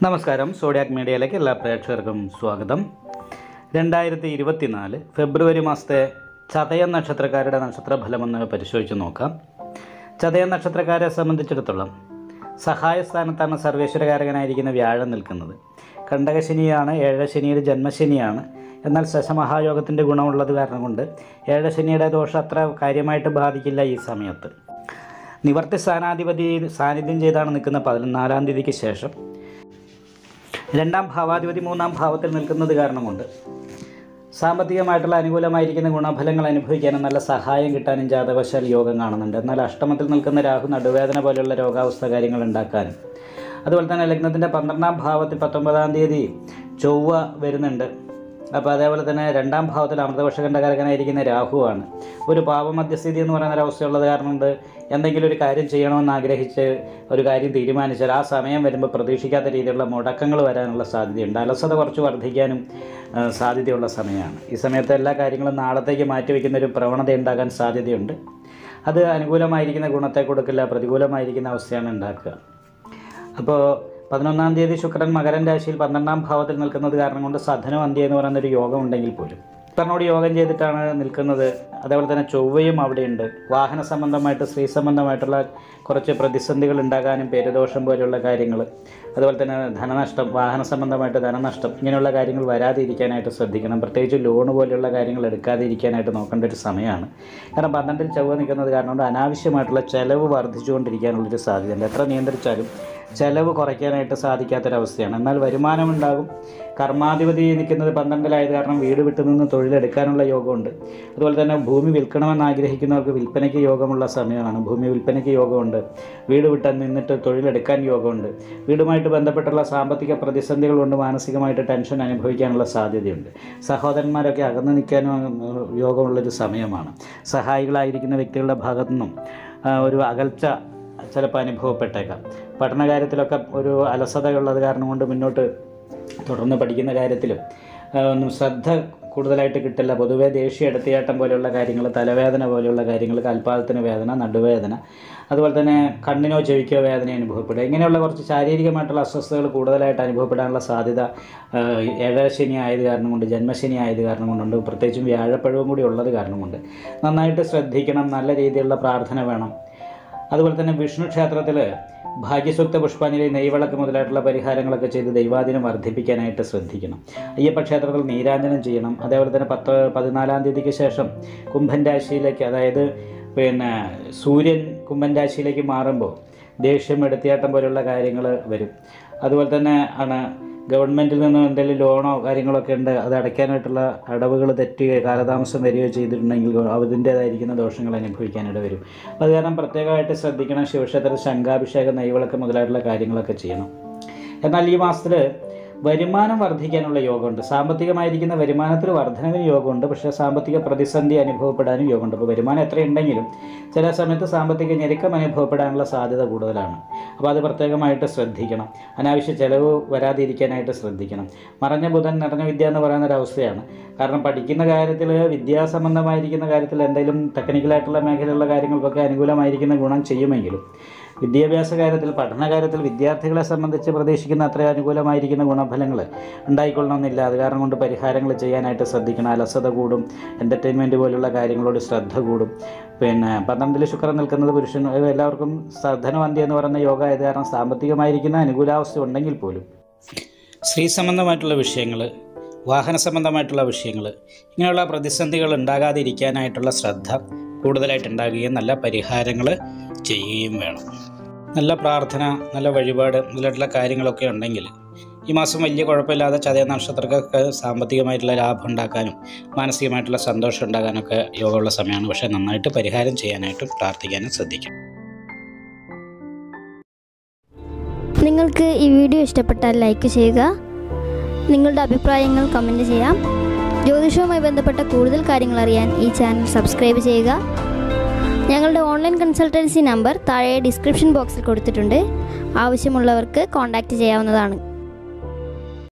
നമസ്കാരം സോഡിയാക് മീഡിയയിലേക്ക് എല്ലാ പ്രേക്ഷകർക്കും സ്വാഗതം രണ്ടായിരത്തി ഇരുപത്തിനാല് ഫെബ്രുവരി മാസത്തെ ചതയ നക്ഷത്രക്കാരുടെ നക്ഷത്രഫലമൊന്ന് പരിശോധിച്ച് നോക്കാം ചതയ നക്ഷത്രക്കാരെ സംബന്ധിച്ചിടത്തോളം സഹായ സ്ഥാനത്താണ് സർവേശ്വരകാരകനായിരിക്കുന്ന വ്യാഴം നിൽക്കുന്നത് കണ്ടകശനിയാണ് ഏഴശനിയിൽ ജന്മശനിയാണ് എന്നാൽ ശശമഹായോഗത്തിൻ്റെ ഗുണമുള്ളത് കാരണം കൊണ്ട് ഏഴശനിയുടെ ദോഷം അത്ര കാര്യമായിട്ട് ബാധിക്കില്ല ഈ സമയത്ത് നിവർത്തി സ്ഥാനാധിപതി സാന്നിധ്യം ചെയ്താണ് നിൽക്കുന്ന പതിനാലാം തീയതിക്ക് ശേഷം രണ്ടാം ഭാവാധിപതി മൂന്നാം ഭാവത്തിൽ നിൽക്കുന്നത് കാരണം കൊണ്ട് സാമ്പത്തികമായിട്ടുള്ള അനുകൂലമായിരിക്കുന്ന ഗുണഫലങ്ങൾ അനുഭവിക്കാനും നല്ല സഹായം കിട്ടാനും ജാതവശാൽ യോഗം കാണുന്നുണ്ട് എന്നാൽ അഷ്ടമത്തിൽ നിൽക്കുന്ന രാഹു നടുവേദന പോലെയുള്ള രോഗാവസ്ഥ കാര്യങ്ങൾ ഉണ്ടാക്കാനും അതുപോലെ തന്നെ ലഗ്നത്തിൻ്റെ പന്ത്രണ്ടാം ഭാവത്തിൽ പത്തൊമ്പതാം തീയതി ചൊവ്വ വരുന്നുണ്ട് അപ്പോൾ അതേപോലെ തന്നെ രണ്ടാം ഭാവത്തിൽ അമൃതവർഷകണ്ഠകാരകനായിരിക്കുന്ന രാഹുവാണ് ഒരു പാപമധ്യസ്ഥിതി എന്ന് പറയുന്ന ഒരു അവസ്ഥയുള്ളത് കാരണം കൊണ്ട് എന്തെങ്കിലും ഒരു കാര്യം ചെയ്യണമെന്ന് ആഗ്രഹിച്ച് ഒരു കാര്യം തീരുമാനിച്ചാൽ ആ സമയം വരുമ്പോൾ പ്രതീക്ഷിക്കാത്ത രീതിയിലുള്ള മുടക്കങ്ങൾ വരാനുള്ള സാധ്യതയുണ്ട് അലസത കുറച്ച് വർദ്ധിക്കാനും ആ, സാധ്യതയുള്ള സമയമാണ് ഈ സമയത്ത് എല്ലാ കാര്യങ്ങളും നാളത്തേക്ക് മാറ്റിവെക്കുന്ന ഒരു പ്രവണത ഉണ്ടാകാൻ സാധ്യതയുണ്ട് അത് അനുകൂലമായിരിക്കുന്ന ഗുണത്തെ കൊടുക്കില്ല പ്രതികൂലമായിരിക്കുന്ന അവസ്ഥയാണ് ഉണ്ടാക്കുക അപ്പോൾ പതിനൊന്നാം തീയതി ശുക്രൻ മകരൻ രാശിയിൽ പന്ത്രണ്ടാം ഭാവത്തിൽ നിൽക്കുന്നത് കാരണം കൊണ്ട് സധനം അന്ത്യ എന്ന് പറയുന്ന ഒരു യോഗം ഉണ്ടെങ്കിൽ പോലും ശുക്രനോട് യോഗം ചെയ്തിട്ടാണ് നിൽക്കുന്നത് അതേപോലെ തന്നെ ചൊവ്വയും അവിടെയുണ്ട് വാഹന സംബന്ധമായിട്ട് സ്ത്രീ സംബന്ധമായിട്ടുള്ള കുറച്ച് പ്രതിസന്ധികൾ ഉണ്ടാകാനും പേരുദോഷം പോലെയുള്ള കാര്യങ്ങൾ അതുപോലെ തന്നെ ധനനഷ്ടം വാഹന സംബന്ധമായിട്ട് ധനനഷ്ടം ഇങ്ങനെയുള്ള കാര്യങ്ങൾ വരാതിരിക്കാനായിട്ട് ശ്രദ്ധിക്കണം പ്രത്യേകിച്ച് ലോൺ പോലെയുള്ള കാര്യങ്ങൾ എടുക്കാതിരിക്കാനായിട്ട് നോക്കേണ്ട ഒരു സമയമാണ് കാരണം പന്ത്രണ്ടിൽ ചൊവ്വ നിൽക്കുന്നത് കാരണം കൊണ്ട് അനാവശ്യമായിട്ടുള്ള ചിലവ് വർദ്ധിച്ചുകൊണ്ടിരിക്കാനുള്ളൊരു സാധ്യതയുണ്ട് എത്ര നിയന്ത്രിച്ചാലും ചെലവ് കുറയ്ക്കാനായിട്ട് സാധിക്കാത്തൊരവസ്ഥയാണ് എന്നാൽ വരുമാനമുണ്ടാകും കർമാധിപതി നിൽക്കുന്നത് പന്ത്രണ്ടിലായത് കാരണം വീട് വിട്ടു നിന്ന് തൊഴിലെടുക്കാനുള്ള യോഗമുണ്ട് അതുപോലെ തന്നെ ഭൂമി വിൽക്കണമെന്ന് ആഗ്രഹിക്കുന്നവർക്ക് വിൽപ്പനയ്ക്ക് യോഗമുള്ള സമയമാണ് ഭൂമി വിൽപ്പനയ്ക്ക് യോഗമുണ്ട് വീട് വിട്ട് നിന്നിട്ട് തൊഴിലെടുക്കാൻ യോഗമുണ്ട് വീടുമായിട്ട് ബന്ധപ്പെട്ടുള്ള സാമ്പത്തിക പ്രതിസന്ധികൾ കൊണ്ട് മാനസികമായിട്ട് ടെൻഷൻ അനുഭവിക്കാനുള്ള സാധ്യതയുണ്ട് സഹോദരന്മാരൊക്കെ അകന്നു നിൽക്കാനും ഏഹ്, യോഗമുള്ളൊരു സമയമാണ് സഹായികളായിരിക്കുന്ന വ്യക്തികളുടെ ഭാഗത്തു നിന്നും ആ, ഒരു അകൽച്ച ചിലപ്പോൾ അനുഭവപ്പെട്ടേക്കാം പഠനകാര്യത്തിലൊക്കെ ഒരു അലസതയുള്ളത് കാരണം കൊണ്ട് മുന്നോട്ട് തുടർന്ന് പഠിക്കുന്ന കാര്യത്തിലും ആ, ഒന്നും ശ്രദ്ധ കൂടുതലായിട്ട് കിട്ടില്ല പൊതുവേ ദേഷ്യ എടുത്തിയാട്ടം പോലെയുള്ള കാര്യങ്ങൾ തലവേദന പോലെയുള്ള കാര്യങ്ങൾ കാൽപാദത്തിന് വേദന നടുവേദന അതുപോലെ തന്നെ കണ്ണിനോ ചെവിക്കോ വേദന അനുഭവപ്പെടുക ഇങ്ങനെയുള്ള കുറച്ച് ശാരീരികമായിട്ടുള്ള അസ്വസ്ഥതകൾ കൂടുതലായിട്ട് അനുഭവപ്പെടാനുള്ള സാധ്യത ആ, ഏഴരശനി ആയത് കാരണം കൊണ്ട് ജന്മശനി ആയത് കാരണം കൊണ്ടുണ്ട് പ്രത്യേകിച്ചും വ്യാഴപ്പഴവും കൂടി ഉള്ളത് കാരണം കൊണ്ട് നന്നായിട്ട് ശ്രദ്ധിക്കണം നല്ല രീതിയിലുള്ള പ്രാർത്ഥന വേണം അതുപോലെ തന്നെ വിഷ്ണു ക്ഷേത്രത്തിൽ ഭാഗ്യസൂക്ത പുഷ്പാഞ്ജലി നെയ്വിളക്ക് മുതലായിട്ടുള്ള പരിഹാരങ്ങളൊക്കെ ചെയ്ത് ദൈവാധീനം വർദ്ധിപ്പിക്കാനായിട്ട് ശ്രദ്ധിക്കണം അയ്യപ്പ ക്ഷേത്രത്തിൽ നീരാഞ്ജനം ചെയ്യണം അതേപോലെ തന്നെ പത്ത് പതിനാലാം തീയതിക്ക് ശേഷം കുംഭൻ രാശിയിലേക്ക് അതായത് പിന്നെ സൂര്യൻ കുംഭൻ രാശിയിലേക്ക് മാറുമ്പോൾ ദേഷ്യം എടുത്തിയാട്ടം പോലെയുള്ള കാര്യങ്ങൾ വരും അതുപോലെ തന്നെ ആണ് ഗവൺമെൻറ്റിൽ നിന്ന് എന്തെങ്കിലും ലോണോ കാര്യങ്ങളൊക്കെ ഉണ്ട് അത് അടയ്ക്കാനായിട്ടുള്ള അടവുകൾ തെറ്റുകയോ കാലതാമസം വരികയോ ചെയ്തിട്ടുണ്ടെങ്കിൽ അതിൻ്റേതായിരിക്കുന്ന ദോഷങ്ങൾ അനുഭവിക്കാനിട വരും അപ്പോൾ അത് കാരണം പ്രത്യേകമായിട്ട് ശ്രദ്ധിക്കണം ശിവക്ഷേത്രത്തിൽ ശംഖാഭിഷേകം നെയ്വിളക്ക് മുതലായിട്ടുള്ള കാര്യങ്ങളൊക്കെ ചെയ്യണം എന്നാൽ ഈ മാസത്തിൽ വരുമാനം വർദ്ധിക്കാനുള്ള യോഗമുണ്ട് സാമ്പത്തികമായിരിക്കുന്ന വരുമാനത്തിൽ വർധനവിന് യോഗമുണ്ട് പക്ഷേ സാമ്പത്തിക പ്രതിസന്ധി അനുഭവപ്പെടാനും യോഗമുണ്ട് അപ്പോൾ വരുമാനം എത്രയുണ്ടെങ്കിലും ചില സമയത്ത് സാമ്പത്തിക ഞെരുക്കം അനുഭവപ്പെടാനുള്ള സാധ്യത കൂടുതലാണ് അപ്പോൾ അത് പ്രത്യേകമായിട്ട് ശ്രദ്ധിക്കണം അനാവശ്യ ചിലവ് വരാതിരിക്കാനായിട്ട് ശ്രദ്ധിക്കണം മറഞ്ഞ ബുധൻ നിറഞ്ഞ വിദ്യ എന്ന് പറയുന്ന ഒരു അവസ്ഥയാണ് കാരണം പഠിക്കുന്ന കാര്യത്തിൽ വിദ്യാസംബന്ധമായിരിക്കുന്ന കാര്യത്തിൽ എന്തെങ്കിലും ടെക്നിക്കലായിട്ടുള്ള മേഖലയിലുള്ള കാര്യങ്ങൾക്കൊക്കെ അനുകൂലമായിരിക്കുന്ന ഗുണം ചെയ്യുമെങ്കിലും വിദ്യാഭ്യാസ കാര്യത്തിൽ പഠന കാര്യത്തിൽ വിദ്യാർത്ഥികളെ സംബന്ധിച്ച് പ്രതീക്ഷിക്കുന്ന അത്ര അനുകൂലമായിരിക്കുന്ന ഗുണഫലങ്ങൾ ഉണ്ടായിക്കൊള്ളണമെന്നില്ല അത് കാരണം കൊണ്ട് പരിഹാരങ്ങൾ ചെയ്യാനായിട്ട് ശ്രദ്ധിക്കണം അലസത കൂടും എൻ്റർടൈൻമെൻറ്റ് പോലുള്ള കാര്യങ്ങളോട് ശ്രദ്ധ കൂടും പിന്നെ പന്ത്രണ്ടിൽ ശുക്രൻ നിൽക്കുന്നത് പുരുഷൻ എല്ലാവർക്കും സധനവന്തി എന്ന് പറയുന്ന യോഗ ആയത് കാരണം സാമ്പത്തികമായിരിക്കുന്ന അനുകൂലാവസ്ഥ ഉണ്ടെങ്കിൽ പോലും സ്ത്രീ സംബന്ധമായിട്ടുള്ള വിഷയങ്ങൾ വാഹന സംബന്ധമായിട്ടുള്ള വിഷയങ്ങൾ ഇങ്ങനെയുള്ള പ്രതിസന്ധികൾ ഉണ്ടാകാതിരിക്കാനായിട്ടുള്ള ശ്രദ്ധ കൂടുതലായിട്ട് ഉണ്ടാകുകയും നല്ല പരിഹാരങ്ങൾ ചെയ്യുകയും വേണം നല്ല പ്രാർത്ഥന നല്ല വഴിപാട് മുതലായിട്ടുള്ള കാര്യങ്ങളൊക്കെ ഉണ്ടെങ്കിൽ ഈ മാസം വലിയ കുഴപ്പമില്ലാതെ ചതയ നക്ഷത്രക്കാർക്ക് സാമ്പത്തികമായിട്ടുള്ള ലാഭം ഉണ്ടാക്കാനും മാനസികമായിട്ടുള്ള സന്തോഷം ഉണ്ടാകാനൊക്കെ യോഗമുള്ള സമയമാണ് പക്ഷേ നന്നായിട്ട് പരിഹാരം ചെയ്യാനായിട്ടും പ്രാർത്ഥിക്കാനും ശ്രദ്ധിക്കും നിങ്ങൾക്ക് ഈ വീഡിയോ ഇഷ്ടപ്പെട്ടാൽ ലൈക്ക് ചെയ്യുക നിങ്ങളുടെ അഭിപ്രായങ്ങൾ കമൻറ്റ് ചെയ്യാം ജ്യോതിഷവുമായി ബന്ധപ്പെട്ട കൂടുതൽ കാര്യങ്ങൾ അറിയാൻ ഈ ചാനൽ സബ്സ്ക്രൈബ് ചെയ്യുക ഞങ്ങളുടെ ഓൺലൈൻ കൺസൾട്ടൻസി നമ്പർ താഴെ ഡിസ്ക്രിപ്ഷൻ ബോക്സിൽ കൊടുത്തിട്ടുണ്ട് ആവശ്യമുള്ളവർക്ക് കോൺടാക്റ്റ് ചെയ്യാവുന്നതാണ്